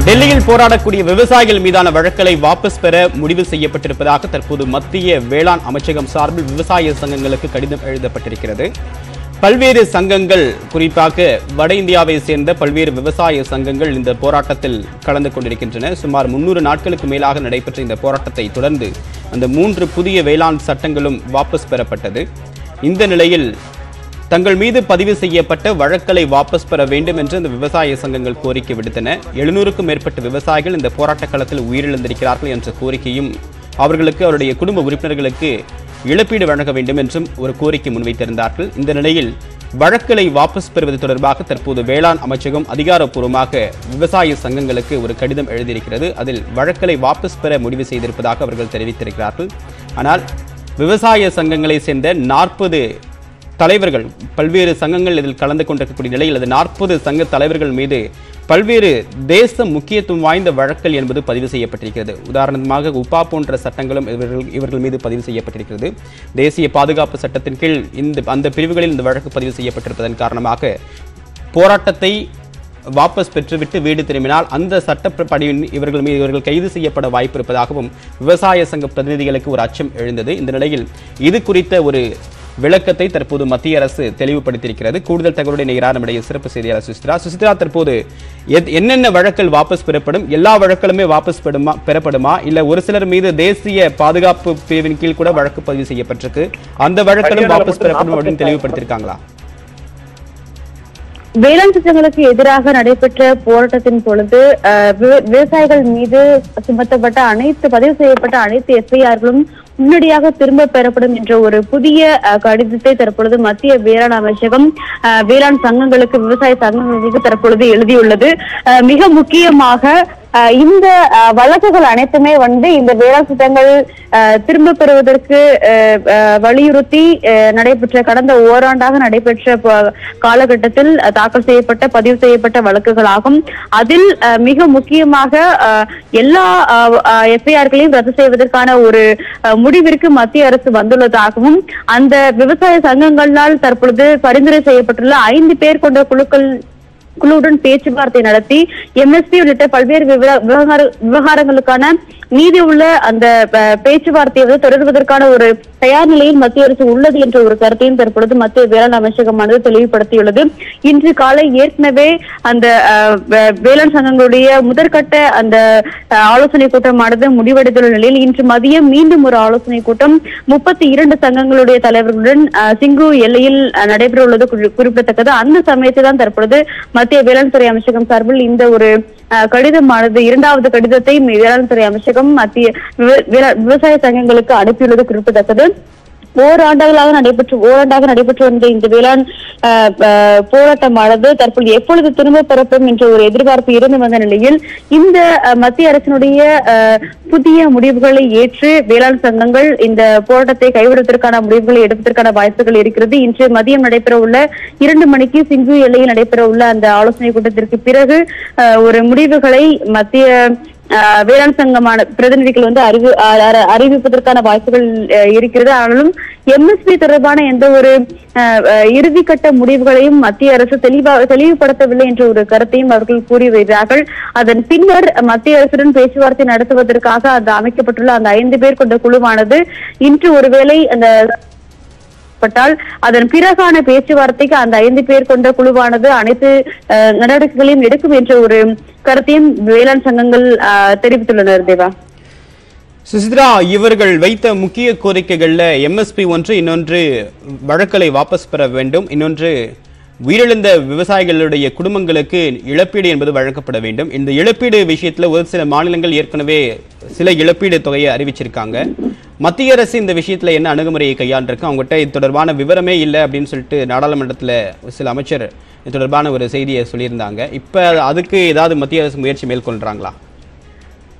டெல்லியில் போராடக்கூடிய விவசாயிகள் மீதான வழக்கை வாபஸ் பெற முடிவு செய்யப்பட்டிருப்பதாக தற்போது மத்திய வேளாண் அமைச்சகம் சார்பில் விவசாய சங்கங்களுக்கு கடிதம் எழுதப்பட்டிருக்கிறது பல்வேறு சங்கங்கள் குறிப்பாக வட இந்தியாவை சேர்ந்த பல்வேறு விவசாய சங்கங்கள் இந்த போராட்டத்தில் கலந்து கொண்டிருக்கின்றன சுமார் முன்னூறு நாட்களுக்கு மேலாக நடைபெற்ற இந்த போராட்டத்தை தொடர்ந்து அந்த மூன்று புதிய வேளாண் சட்டங்களும் வாபஸ் பெறப்பட்டது இந்த நிலையில் தங்கள் மீது பதிவு செய்யப்பட்ட வழக்கலை வாபஸ் பெற வேண்டும் என்று இந்த விவசாய சங்கங்கள் கோரிக்கை விடுத்தன எழுநூறுக்கும் மேற்பட்ட விவசாயிகள் இந்த போராட்டக் களத்தில் உயிரிழந்திருக்கிறார்கள் என்ற கோரிக்கையும் அவர்களுக்கு அவருடைய குடும்ப உறுப்பினர்களுக்கு இழப்பீடு வழங்க வேண்டும் என்றும் ஒரு கோரிக்கை முன்வைத்திருந்தார்கள் இந்த நிலையில் வழக்கலை வாபஸ் பெறுவது தொடர்பாக தற்போது வேளாண் அமைச்சகம் அதிகாரப்பூர்வமாக விவசாய சங்கங்களுக்கு ஒரு கடிதம் எழுதியிருக்கிறது அதில் வழக்கலை வாபஸ் பெற முடிவு செய்திருப்பதாக அவர்கள் தெரிவித்திருக்கிறார்கள் ஆனால் விவசாய சங்கங்களை சேர்ந்த நாற்பது தலைவர்கள் பல்வேறு சங்கங்கள் இதில் கலந்து கொண்டிருக்கக்கூடிய நிலையில் அது நாற்பது சங்க தலைவர்கள் மீது பல்வேறு தேச முக்கியத்துவம் வாய்ந்த வழக்கல் என்பது பதிவு செய்யப்பட்டிருக்கிறது உதாரணமாக உப்பா போன்ற சட்டங்களும் இவர்கள் இவர்கள் மீது பதிவு செய்யப்பட்டிருக்கிறது தேசிய பாதுகாப்பு சட்டத்தின் கீழ் இந்த அந்த பிரிவுகளில் இந்த வழக்கு பதிவு செய்யப்பட்டிருப்பதன் காரணமாக போராட்டத்தை வாபஸ் பெற்றுவிட்டு வீடு திரும்பினால் அந்த சட்டப்படி இவர்கள் மீது இவர்கள் கைது செய்யப்பட வாய்ப்பு இருப்பதாகவும் விவசாய சங்க பிரதிநிதிகளுக்கு ஒரு அச்சம் எழுந்தது இந்த நிலையில் இது குறித்த ஒரு விளக்கத்தை தற்போது மத்திய அரசு தெளிவுபடுத்தியிருக்கிறது கூடுதல் தகவலுடைய நிகரான நம்முடைய சிறப்பு செய்தியாளர் சுசித்ரா சுசித்ரா தற்போது எத்- என்னென்ன வழக்கல் வாபஸ் பெறப்படும் எல்லா வழக்களுமே வாபஸ் பெறுமா பெறப்படுமா இல்ல ஒரு சிலர் மீது தேசிய பாதுகாப்பு பிரிவின் கீழ் கூட வழக்கு பதிவு செய்யப்பட்டிருக்கு அந்த வழக்களும் வாபஸ் பெறப்படும் அப்படின்னு தெளிவுபடுத்தியிருக்காங்களா வேளாண் சட்டங்களுக்கு எதிராக நடைபெற்ற போராட்டத்தின் பொழுது அஹ், விவ- விவசாயிகள் மீது சுமத்தப்பட்ட அனைத்து பதிவு செய்யப்பட்ட அனைத்து எஃப்ஐஆர்களும் உடனடியாக திரும்ப பெறப்படும் என்ற ஒரு புதிய அஹ், கடிதத்தை தற்பொழுது மத்திய வேளாண் அமைச்சகம் அஹ், வேளாண் சங்கங்களுக்கு விவசாய சங்கங்களுக்கு தற்பொழுது எழுதியுள்ளது அஹ், மிக முக்கியமாக அஹ், இந்த அஹ், வழக்குகள் அனைத்துமே வந்து இந்த வேளாண் சட்டங்கள் அஹ், திரும்ப பெறுவதற்கு அஹ், அஹ், வலியுறுத்தி அஹ், நடைபெற்ற கடந்த ஓராண்டாக நடைபெற்ற ப- காலகட்டத்தில் அஹ், தாக்கல் செய்யப்பட்ட பதிவு செய்யப்பட்ட வழக்குகளாகும் அதில் அஹ், மிக முக்கியமாக அஹ், எல்லா எஃப்ஐஆர்களையும் ரத்து செய்வதற்கான ஒரு அஹ், முடிவிற்கு மத்திய அரசு வந்துள்ளதாகவும் அந்த விவசாய சங்கங்களால் தற்பொழுது பரிந்துரை செய்யப்பட்டுள்ள ஐந்து பேர் கொண்ட குழுக்கள் குழுவுடன் பேச்சுவார்த்தை நடத்தி எம்எஸ்பி உள்ளிட்ட பல்வேறு விவர- விவகார- விவகாரங்களுக்கான மீதி உள்ள அந்த அஹ், பேச்சுவார்த்தையை வந்து தொடர்வதற்கான ஒரு தயார் நிலையில் மத்திய அரசு உள்ளது என்ற ஒரு கருத்தையும் தற்பொழுது மத்திய வேளாண் அமைச்சகமானது தெளிவுபடுத்தியுள்ளது இன்று காலை ஏற்கனவே அந்த அஹ், வே- வேளாண் சங்கங்களுடைய முதற்கட்ட அந்த அஹ், ஆலோசனை கூட்டமானது முடிவடைந்துள்ள நிலையில் இன்று மதியம் மீண்டும் ஒரு ஆலோசனை கூட்டம் முப்பத்தி இரண்டு சங்கங்களுடைய தலைவர்களுடன் அஹ், சிங்கு எல்லையில் அஹ், நடைபெற உள்ளது குறி- குறிப்பிடத்தக்கது அந்த சமயத்தை தான் தற்பொழுது மத்திய வேளாண் துறை அமைச்சகம் சார்பில் இந்த ஒரு அஹ், கடிதமானது இரண்டாவது கடிதத்தை வேளாண் துறை அமைச்சகம் மத்திய விவ- வேளா- விவசாய சங்கங்களுக்கு அனுப்பியுள்ளது குறிப்பிடத்தக்கது ஓராண்டுகளாக நடைபெற்று ஓராண்டாக நடைபெற்று வந்த இந்த வேளாண் அஹ், அஹ், போராட்டமானது தற்போது எப்பொழுது திரும்ப பெறப்படும் என்ற ஒரு எதிர்பார்ப்பு இருந்து வந்த நிலையில் இந்த அஹ், மத்திய அரசினுடைய அஹ், புதிய முடிவுகளை ஏற்று வேளாண் சங்கங்கள் இந்த போராட்டத்தை கைவிடுவதற்கான முடிவுகளை எடுப்பதற்கான வாய்ப்புகள் இருக்கிறது இன்று மதியம் நடைபெற உள்ள இரண்டு மணிக்கு சிங்கு எல்லையில் நடைபெற உள்ள அந்த ஆலோசனை கூட்டத்திற்கு பிறகு அஹ், ஒரு முடிவுகளை மத்திய ஆஹ் வேளாண் சங்கமான பிரதிநிதிகள் வந்து அறிவு அ- அ- அறிவிப்பதற்கான வாய்ப்புகள் அஹ், இருக்கிறது ஆனாலும் எம்எஸ்பி தொடர்பான எந்த ஒரு அஹ், அஹ், இறுதிக்கட்ட முடிவுகளையும் மத்திய அரசு தெளிவாக தெளிவுபடுத்தவில்லை என்ற ஒரு கருத்தையும் அவர்கள் கூறி வருகிறார்கள் அதன் பின்னர் மத்திய அரசுடன் பேச்சுவார்த்தை நடத்துவதற்காக அந்த அமைக்கப்பட்டுள்ள அந்த ஐந்து பேர் கொண்ட குழுவானது இன்று ஒருவேளை அந்த பட்டால் அதன் பிறகான பேச்சுவார்த்தைக்கு அந்த ஐந்து பேர் கொண்ட குழுவானது அனைத்து அஹ், நடவடிக்கைகளையும் எடுக்கும் என்ற ஒரு கருத்தையும் வேளாண் சங்கங்கள் அஹ், தெரிவித்துள்ளனர் தேவா சுசித்ரா இவர்கள் வைத்த முக்கிய கோரிக்கைகள்ல எம்எஸ்பி ஒன்று இன்னொன்று வழக்கலை வாபஸ் பெற வேண்டும் இன்னொன்று உயிரிழந்த விவசாயிகளுடைய குடும்பங்களுக்கு இழப்பீடு என்பது வழங்கப்பட வேண்டும் இந்த இழப்பீடு விஷயத்துல ஒரு சில மாநிலங்கள் ஏற்கனவே சில இழப்பீடு தொகையை அறிவிச்சிருக்காங்க மத்திய அரசு இந்த விஷயத்துல என்ன அணுகுமுறையை கையாண்டிருக்கு அவங்ககிட்ட இது தொடர்பான விவரமே இல்லை அப்படின்னு சொல்லிட்டு நாடாளுமன்றத்துல சில அமைச்சர் இது தொடர்பான ஒரு செய்தியை சொல்லியிருந்தாங்க இப்ப அதுக்கு ஏதாவது மத்திய அரசு முயற்சி மேற்கொள்றாங்களா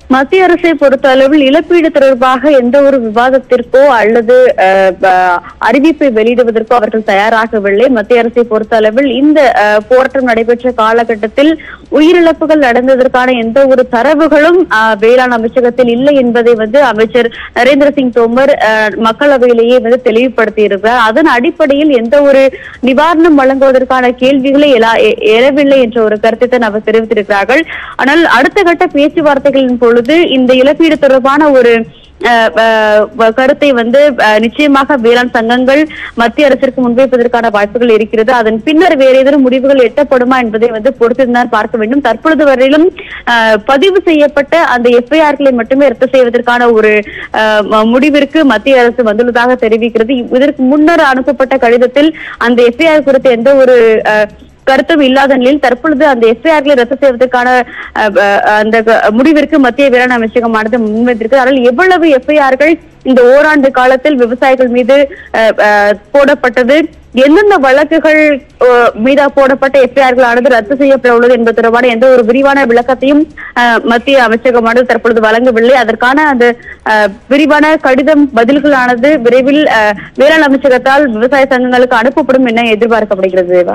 மத்திய அரசை பொறுத்த அளவில் இழப்பீடு தொடர்பாக எந்த ஒரு விவாதத்திற்கோ அல்லது அஹ், ப- அறிவிப்பை வெளியிடுவதற்கோ அவர்கள் தயாராகவில்லை மத்திய அரசை பொறுத்த அளவில் இந்த அஹ், போராட்டம் நடைபெற்ற காலகட்டத்தில் உயிரிழப்புகள் நடந்ததற்கான எந்த ஒரு தரவுகளும் அஹ், வேளாண் அமைச்சகத்தில் இல்லை என்பதை வந்து அமைச்சர் நரேந்திர சிங் தோமர் அஹ், மக்களவையிலேயே வந்து தெளிவுபடுத்தி இருக்கிறார் அதன் அடிப்படையில் எந்த ஒரு நிவாரணம் வழங்குவதற்கான கேள்விகளே எழா- எ- எழவில்லை என்ற ஒரு கருத்தை தான் அவர் தெரிவித்திருக்கிறார்கள் ஆனால் அடுத்த கட்ட பேச்சுவார்த்தைகளின் பொழுது இந்த இழப்பீடு தொடர்பான ஒரு அஹ், அஹ், கருத்தை வந்து அஹ், நிச்சயமாக வேளாண் சங்கங்கள் மத்திய அரசிற்கு முன்வைப்பதற்கான வாய்ப்புகள் இருக்கிறது அதன் பின்னர் வேற ஏதேனும் முடிவுகள் எட்டப்படுமா என்பதை வந்து பொறுத்திருந்தான் பார்க்க வேண்டும் தற்பொழுது வரையிலும் அஹ், பதிவு செய்யப்பட்ட அந்த எஃப்ஐஆர்களை மட்டுமே ரத்து செய்வதற்கான ஒரு அஹ், ம- முடிவிற்கு மத்திய அரசு வந்துள்ளதாக தெரிவிக்கிறது இதற்கு முன்னர் அனுப்பப்பட்ட கடிதத்தில் அந்த எஃப்ஐஆர் குறித்த எந்த ஒரு அஹ், கருத்தும் இல்லாத நிலையில் தற்பொழுது அந்த எஃப்ஐஆர்களை ரத்து செய்வதற்கான அஹ், அஹ், அந்த க- முடிவிற்கு மத்திய வேளாண் அமைச்சகமானது முன்வைத்திருக்கு அதனால் எவ்வளவு எஃப்ஐஆர்கள் இந்த ஓராண்டு காலத்தில் விவசாயிகள் மீது அஹ், அஹ், போடப்பட்டது எந்தெந்த வழக்குகள் அஹ், மீதா போடப்பட்ட எஃப்ஐஆர்கள் ஆனது ரத்து செய்யப்பட உள்ளது என்பது தொடர்பான எந்த ஒரு விரிவான விளக்கத்தையும் அஹ், மத்திய அமைச்சகமானது தற்பொழுது வழங்கவில்லை அதற்கான அந்த அஹ், விரிவான கடிதம் பதில்களானது விரைவில் அஹ், வேளாண் அமைச்சகத்தால் விவசாய சங்கங்களுக்கு அனுப்பப்படும் என எதிர்பார்க்கப்படுகிறது தேவா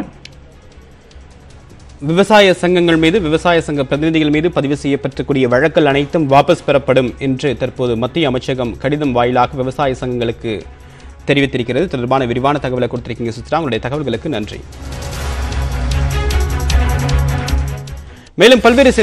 விவசாய சங்கங்கள் மீது விவசாய சங்க பிரதிநிதிகள் மீது பதிவு செய்யப்பட்டிருக்கூடிய வழக்குகள் அனைத்தும் வாபஸ் பெறப்படும் என்று தற்போது மத்திய அமைச்சகம் கடிதம் வாயிலாக விவசாய சங்கங்களுக்கு தெரிவித்திருக்கிறது தொடர்பான விரிவான தகவலை கொடுத்திருக்கீங்க சுத்ரா உங்களுடைய தகவல்களுக்கு நன்றி மேலும் பல்வேறு செய்தி-